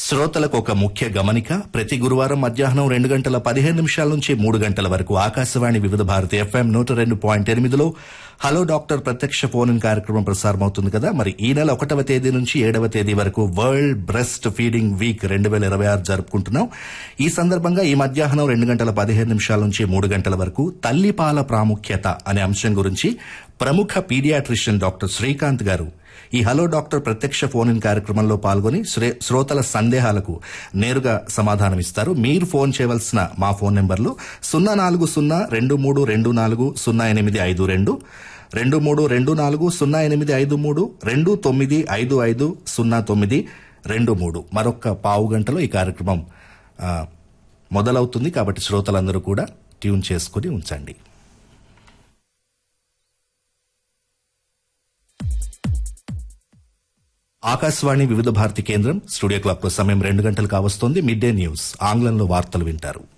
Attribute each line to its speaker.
Speaker 1: శ్రోతలకు ఒక ముఖ్య గమనిక ప్రతి గురువారం మధ్యాహ్నం రెండు గంటల పదిహేను నిమిషాల నుంచి మూడు గంటల వరకు ఆకాశవాణి వివిధ భారతి ఎఫ్ఎం నూట రెండు పాయింట్ ఎనిమిదిలో హలో డాక్టర్ ప్రత్యక్ష ఫోన్ ఇన్ కార్యక్రమం ప్రసారమవుతుంది కదా మరి ఈ నెల ఒకటవ తేదీ నుంచి ఏడవ తేదీ వరకు వరల్డ్ బ్రెస్ట్ ఫీడింగ్ వీక్ రెండు వేల ఇరవై ఆరు జరుపుకుంటున్నాం ఈ సందర్భంగా ఈ మధ్యాహ్నం రెండు గంటల పదిహేను నిమిషాల నుంచి మూడు గంటల వరకు తల్లిపాల ప్రాముఖ్యత అనే అంశం గురించి ప్రముఖ పీడియాట్రిషియన్ డాక్టర్ శ్రీకాంత్ గారు ఈ హలో డాక్టర్ ప్రత్యక్ష ఫోన్ ఇన్ కార్యక్రమంలో పాల్గొని శ్రే- శ్రోతల సందేహాలకు నేరుగా సమాధానమిస్తారు మీరు ఫోన్ చేయవలసిన మా ఫోన్ నెంబర్లు సున్నా నాలుగు సున్నా రెండు మూడు రెండు నాలుగు సున్నా ఎనిమిది ఐదు రెండు రెండు మూడు రెండు నాలుగు సున్నా ఎనిమిది ఐదు మూడు రెండు తొమ్మిది ఐదు ఐదు సున్నా తొమ్మిది రెండు మూడు మరొక పావు గంటలో ఈ కార్యక్రమం ఆ, మొదలవుతుంది కాబట్టి శ్రోతలందరూ కూడా ట్యూన్ చేసుకుని ఉంచండి ఆకాశవాణి వివిధ భారతి కేంద్రం స్టూడియో క్లాక్ సమయం రెండు గంటలు కావస్తోంది మిడ్ డే న్యూస్ ఆంగ్లంలో వార్తలు వింటారు